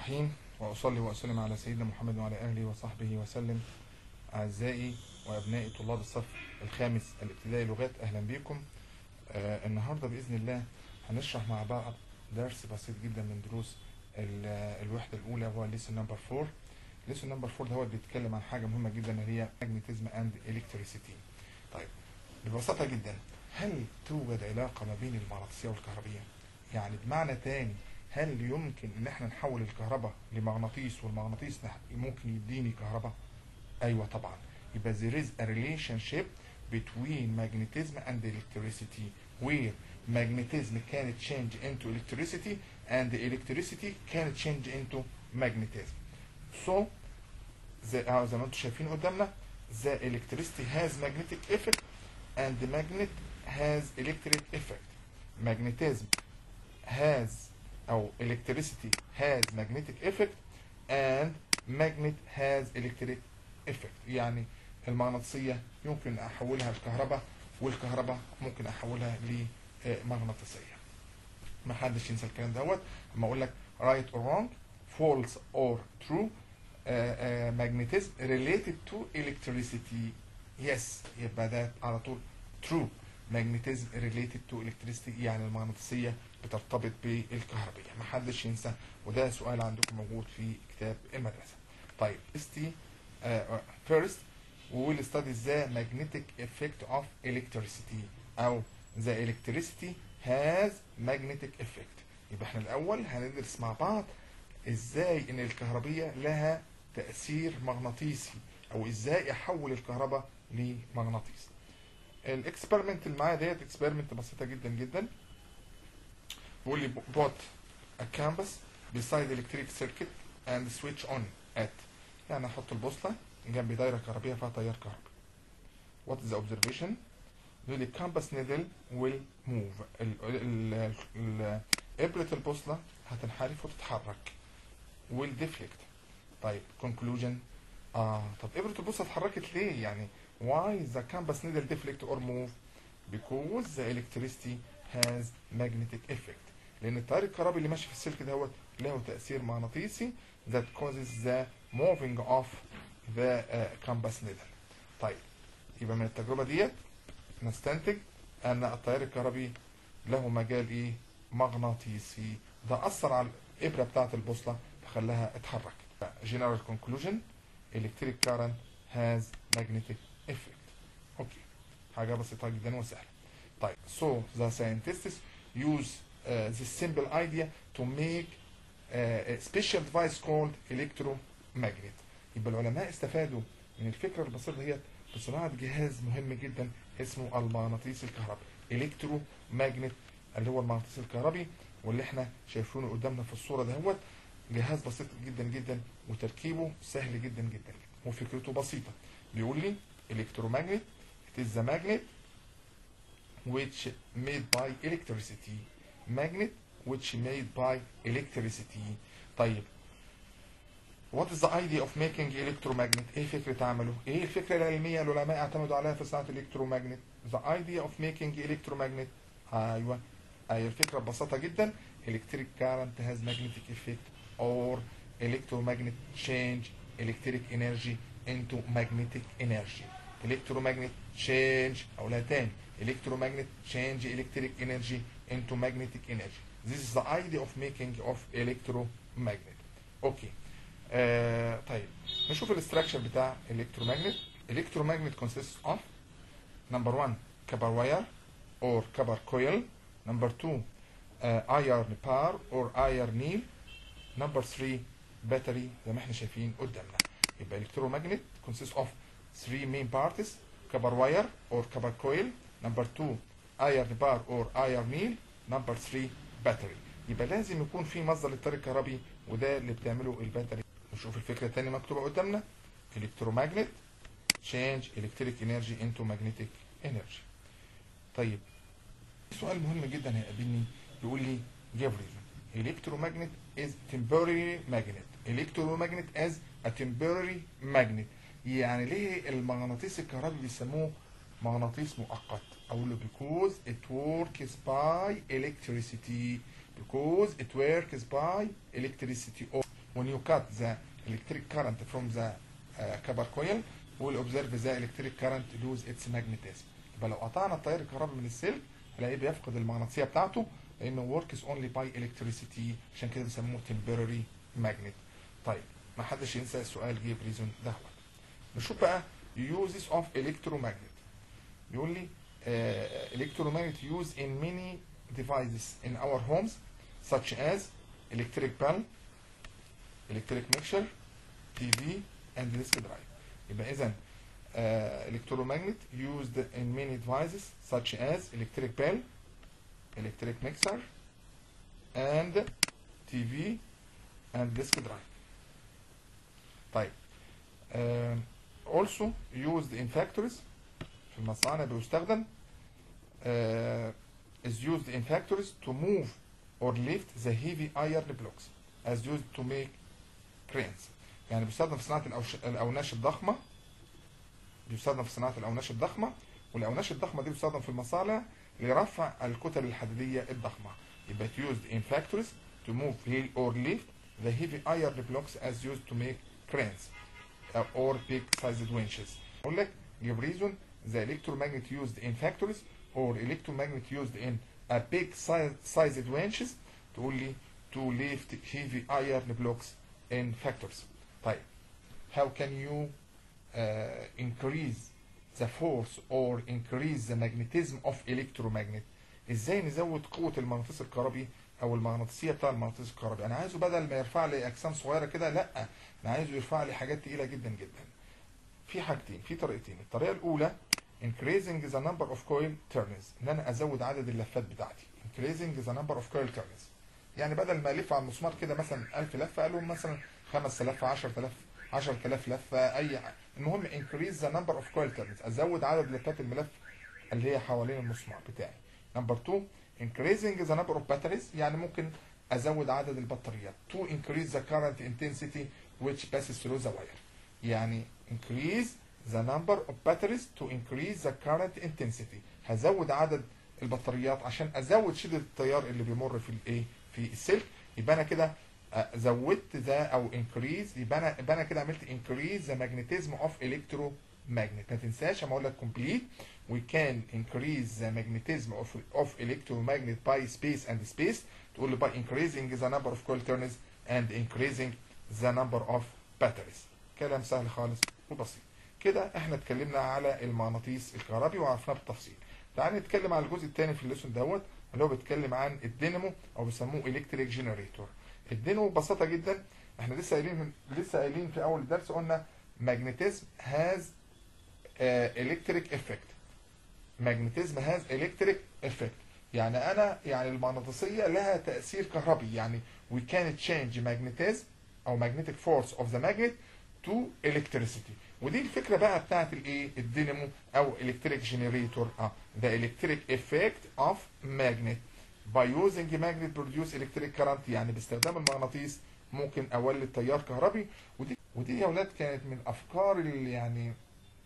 الرحيم وأصلي وأسلم على سيدنا محمد وعلى آله وصحبه وسلم أعزائي وأبنائي طلاب الصف الخامس الابتدائي لغات أهلا بكم آه النهاردة بإذن الله هنشرح مع بعض درس بسيط جدا من دروس ال- الوحدة الأولى وهو ليسون نمبر 4 ليسون نمبر 4 ده هو بيتكلم عن حاجة مهمة جدا اللي هي ماجنتيزم اند الكتريسيتي طيب ببساطة جدا هل توجد علاقة ما بين المغناطيسية والكهربية؟ يعني بمعنى تاني هل يمكن ان احنا نحول الكهرباء لمغناطيس والمغناطيس نح- ممكن يديني كهرباء؟ ايوه طبعا يبقى there is a relationship between magnetism and electricity where magnetism can change into electricity and the electricity can change into magnetism. So زي, آه زي ما انتم شايفين قدامنا the electricity has magnetic effect and the magnet has electric effect. Magnetism has أو electricity has magnetic effect and magnet has electric effect يعني المغناطيسية يمكن أحولها لكهرباء والكهرباء ممكن أحولها لمغناطيسية ما حدش ينسى الكلام دوت لما أقول لك right or wrong false or true uh, uh, magnetism related to electricity yes يبقى ده على طول true magnetism related to electricity يعني المغناطيسية بترتبط بالكهربية ما حدش ينسى وده سؤال عندكم موجود في كتاب المدرسة طيب استي uh, first we will study the magnetic effect of electricity أو the electricity has magnetic effect يبقى احنا الأول هندرس مع بعض ازاي ان الكهربية لها تأثير مغناطيسي او ازاي احول الكهرباء لمغناطيس الاكسبيرمنت اللي معايا ديت اكسبيرمنت بسيطة جدا جدا بيقول لي bought a canvas beside electric circuit and switch on at يعني احط البوصلة جنب دايرة كهربية فيها تيار كهربي what is the observation بيقول لي compass needle will move ال- ال- ال- إبرة البوصلة هتنحرف وتتحرك will deflect طيب conclusion اه طب إبرة البوصلة اتحركت ليه يعني why the compass needle deflect or move because the electricity has magnetic effect لأن التيار الكهربي اللي ماشي في السلك دوت له تأثير مغناطيسي that causes the moving of the uh, compass needle طيب يبقى من التجربة ديت نستنتج أن التيار الكهربي له مجال إيه مغناطيسي ده أثر على الإبرة بتاعة البوصلة فخلاها اتحرك general conclusion electric current has magnetic effect أوكي حاجة بسيطة جدا وسهلة طيب so the scientists use uh, this simple idea to make uh, a special device called electromagnet يبقى العلماء استفادوا من الفكرة البسيطة ديت بصناعة جهاز مهم جدا اسمه المغناطيس الكهربي الكترو ماجنت اللي هو المغناطيس الكهربي واللي احنا شايفينه قدامنا في الصورة دهوت جهاز بسيط جدا جدا وتركيبه سهل جدا جدا وفكرته بسيطة بيقول لي الكترومagnet it is the magnet which made by electricity magnet which made by electricity طيب What is the idea of making electromagnet؟ ايه فكرة عمله؟ ايه الفكرة العلمية اللي العلماء اعتمدوا عليها في صناعة الالكترومagnet؟ The idea of making electromagnet ايوه ايوه الفكرة ببساطة جدا electric current has magnetic effect or electromagnet change electric energy into magnetic energy electromagnet change او لا تاني electromagnet change electric energy into magnetic energy this is the idea of making of electromagnet اوكي آه طيب نشوف الاستراكشر بتاع electromagnet electromagnet consists of number one copper wire or copper coil number two uh, iron bar or iron nail number three battery زي ما احنا شايفين قدامنا يبقى electromagnet consists of three main parts copper wire or copper coil number two iron bar or iron nail number three battery يبقى لازم يكون في مصدر للتيار الكهربي وده اللي بتعمله الباتري نشوف الفكرة التانية مكتوبة قدامنا electromagnet change electric energy into magnetic energy طيب سؤال مهم جدا هيقابلني يقول لي give reason electromagnet is temporary magnet electromagnet as a temporary magnet يعني ليه المغناطيس الكهربي بيسموه مغناطيس مؤقت اقول له because it works by electricity because it works by electricity or when you cut the electric current from the uh, copper coil will observe the electric current lose its magnetism يبقى لو قطعنا التيار الكهربي من السلك هنلاقيه بيفقد المغناطيسيه بتاعته لانه works only by electricity عشان كده بيسموه temporary magnet طيب ما حدش ينسى السؤال جيب ريزون دهوت نشوف بقى uses of electromagnet بيقول لي uh, electromagnet used in many devices in our homes such as electric pan electric mixture TV and disk drive يبقى اذا uh, electromagnet used in many devices such as electric pan electric mixer and TV and disk drive طيب uh, also used in factories في المصانع بيستخدم uh, is used in factories to move or lift the heavy iron blocks as used to make cranes يعني بيستخدم في صناعة الأوش- الأوناش الضخمة بيستخدم في صناعة الأوناش الضخمة والأوناش الضخمة دي بتستخدم في المصانع لرفع الكتل الحديدية الضخمة يبقى it used in factories to move or lift the heavy iron blocks as used to make cranes uh, or big sized winches أقول لك give reason the electromagnet used in factories or electromagnet used in a big size- sized winches تقول لي to lift heavy iron blocks in factories طيب how can you uh, increase the force or increase the magnetism of electromagnet ازاي نزود قوة المغناطيس الكهربي او المغناطيسية بتاع المغناطيس الكهربي انا عايزه بدل ما يرفع لي اجسام صغيرة كده لا انا عايزه يرفع لي حاجات تقيلة جدا جدا في حاجتين في طريقتين الطريقة الاولى increasing the number of coil turns ان انا ازود عدد اللفات بتاعتي increasing the number of coil turns يعني بدل ما الف على المسمار كده مثلا 1000 لفه قالوا مثلا 5000 10000 10000 لفه اي ح- المهم increase the number of coil turns ازود عدد لفات الملف اللي هي حوالين المسمار بتاعي نمبر 2 increasing the number of batteries يعني ممكن ازود عدد البطاريات to increase the current intensity which passes through the wire يعني increase the number of batteries to increase the current intensity هزود عدد البطاريات عشان ازود شدة التيار اللي بيمر في الايه في السلك يبقى انا كده آه، زودت ده او increase يبقى انا يبقى انا كده عملت increase the magnetism of electromagnet ما تنساش اما اقول لك complete we can increase the magnetism of of electromagnet by space and space تقول لي by increasing the number of coil turns and increasing the number of batteries كلام سهل خالص وبسيط كده احنا اتكلمنا على المغناطيس الكهربي وعرفناه بالتفصيل تعال نتكلم على الجزء الثاني في الليسون دوت اللي هو بيتكلم عن الدينامو او بيسموه الكتريك جنريتور الدينامو ببساطه جدا احنا لسه قايلين لسه قايلين في اول الدرس قلنا ماجنتيزم هاز الكتريك افكت ماجنتيزم هاز الكتريك افكت يعني انا يعني المغناطيسيه لها تاثير كهربي يعني we can change magnetism او magnetic force of the magnet to electricity ودي الفكره بقى بتاعت الايه الدينامو او الكتريك جنريتور اه the electric effect of magnet by using magnet produce electric current يعني باستخدام المغناطيس ممكن اولد تيار كهربي ودي ودي يا اولاد كانت من افكار اللي يعني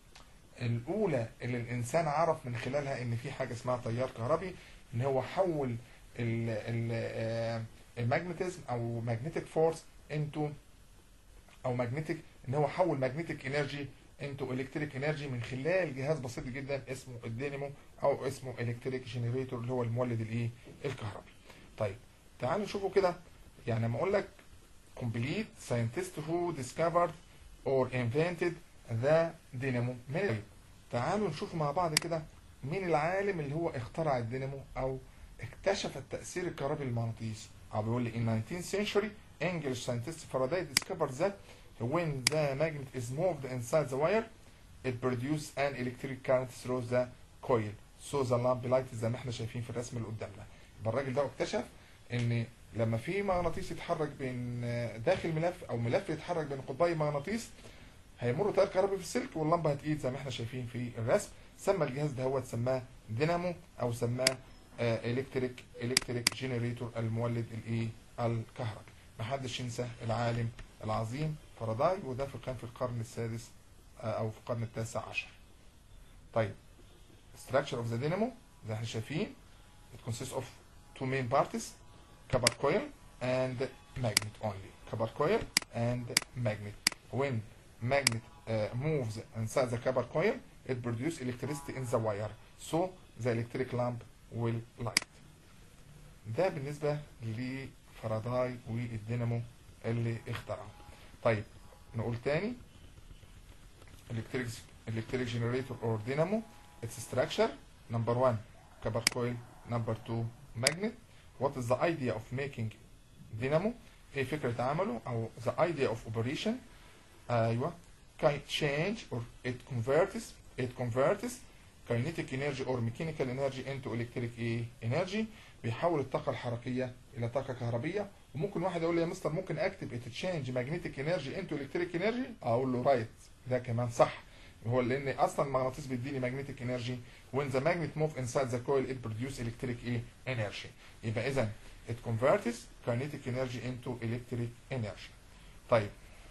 الاولى اللي الانسان عرف من خلالها ان في حاجه اسمها تيار كهربي ان هو حول ال ال آه، المagnetism او magnetic force into او magnetic ان هو حول magnetic energy into electric energy من خلال جهاز بسيط جدا اسمه الدينامو او اسمه electric generator اللي هو المولد الايه الكهربي طيب تعالوا نشوفوا كده يعني لما اقول لك complete scientist who discovered or invented the dynamo من تعالوا نشوف مع بعض كده مين العالم اللي هو اخترع الدينامو او اكتشف التأثير الكهربي للمغناطيس او بيقول لي in 19th century English scientist Faraday discovered that when the magnet is moved inside the wire it produces an electric current through the coil so the lamp light زي ما احنا شايفين في الرسم اللي قدامنا يبقى الراجل ده اكتشف ان لما في مغناطيس يتحرك بين داخل ملف او ملف يتحرك بين قطبي مغناطيس هيمر تيار كهربي في السلك واللمبه هتقيد زي ما احنا شايفين في الرسم سمى الجهاز ده هو سماه دينامو او سماه الكتريك الكتريك جنريتور المولد الايه الكهربي محدش ينسى العالم العظيم فاراداي وده في كان في القرن السادس آه، او في القرن التاسع عشر طيب structure of the dynamo زي ما احنا شايفين it consists of two main parts copper coil and magnet only copper coil and magnet. When magnet uh, moves inside the copper coil, it produces electricity in the wire. So the electric lamp will light. ده بالنسبة لفاراداي والدينامو اللي اخترعه. طيب نقول تاني electric electric generator or dynamo its structure number one copper coil number two magnet what is the idea of making dynamo ايه فكرة عمله او the idea of operation ايوه can change or it converts it converts kinetic energy or mechanical energy into electric ايه energy بيحول الطاقة الحركية إلى طاقة كهربية وممكن واحد يقول لي يا مستر ممكن أكتب it change magnetic energy into electric energy أقول له رايت ده كمان صح هو لأن أصلا المغناطيس بيديني magnetic energy when the magnet move inside the coil it produce electric ايه energy يبقى إذا it converts kinetic energy into electric energy طيب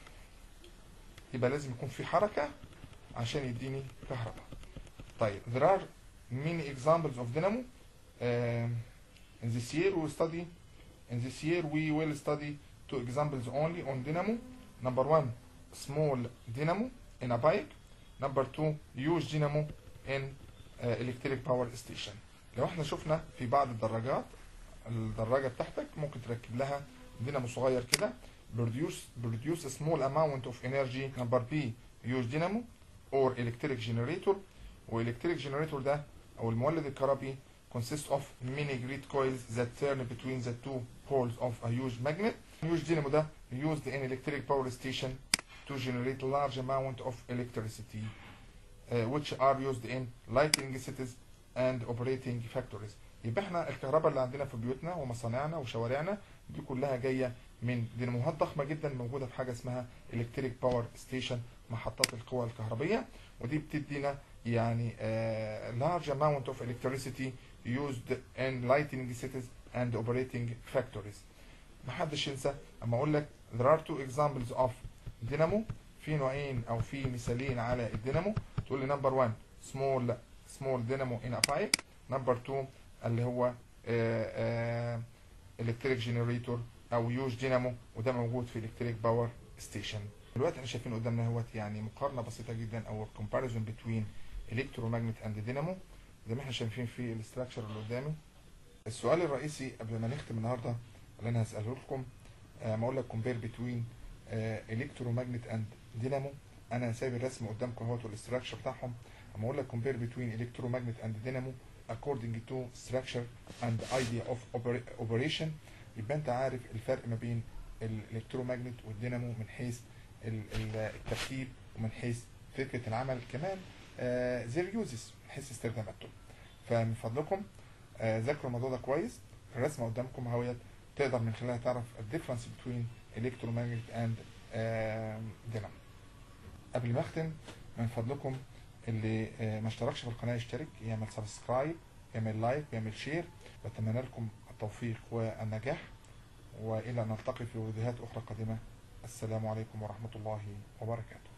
يبقى لازم يكون في حركة عشان يديني كهرباء طيب there are many examples of dynamo um, in this year we study in this year we will study two examples only on dynamo number one small dynamo in a bike number two huge dynamo in uh, electric power station لو احنا شفنا في بعض الدراجات الدراجة بتاعتك ممكن تركب لها دينامو صغير كده produce produce a small amount of energy number B huge dynamo or electric generator والelectric generator ده او المولد الكهربي consists of many grid coils that turn between the two poles of a huge magnet. Huge dynamo ده used in electric power station to generate large amount of electricity uh, which are used in lighting cities and operating factories. يبقى احنا الكهرباء اللي عندنا في بيوتنا ومصانعنا وشوارعنا دي كلها جايه من ديناموهات ضخمه جدا موجوده في حاجه اسمها الكتريك باور ستيشن محطات القوى الكهربيه ودي بتدينا يعني uh, large amount of electricity used in lighting cities and operating factories. محدش ينسى اما اقول لك there are two examples of dynamo في نوعين او في مثالين على الدينامو تقول لي نمبر 1 small small dynamo in a pipe نمبر 2 اللي هو الكتريك جنريتور او يوج دينامو وده موجود في الكتريك باور ستيشن دلوقتي احنا شايفين قدامنا اهوت يعني مقارنه بسيطه جدا او comparison between electromagnet and dynamo زي ما احنا شايفين في الاستراكشر اللي قدامي السؤال الرئيسي قبل ما نختم النهارده اللي انا هساله لكم آه، ما اقول لك compare between electromagnet and dynamo انا سايب الرسم قدامكم اهوت والاستراكشر بتاعهم اما اقول لك compare between electromagnet and dynamo according to structure and idea of oper- operation يبقى انت عارف الفرق ما بين الالكترومagnet والدينامو من حيث ال- ال- التركيب ومن حيث فكره العمل كمان زير يوزز من حيث استخداماتهم فمن فضلكم آه، ذاكروا الموضوع ده كويس الرسمه قدامكم اهوت تقدر من خلالها تعرف الديفرنس بين electromagnet and دينامو قبل ما اختم من فضلكم اللي آه، ما اشتركش في القناه يشترك يعمل سبسكرايب يعمل لايك يعمل شير بتمنى لكم التوفيق والنجاح والى ان نلتقي في فيديوهات اخرى قادمه السلام عليكم ورحمه الله وبركاته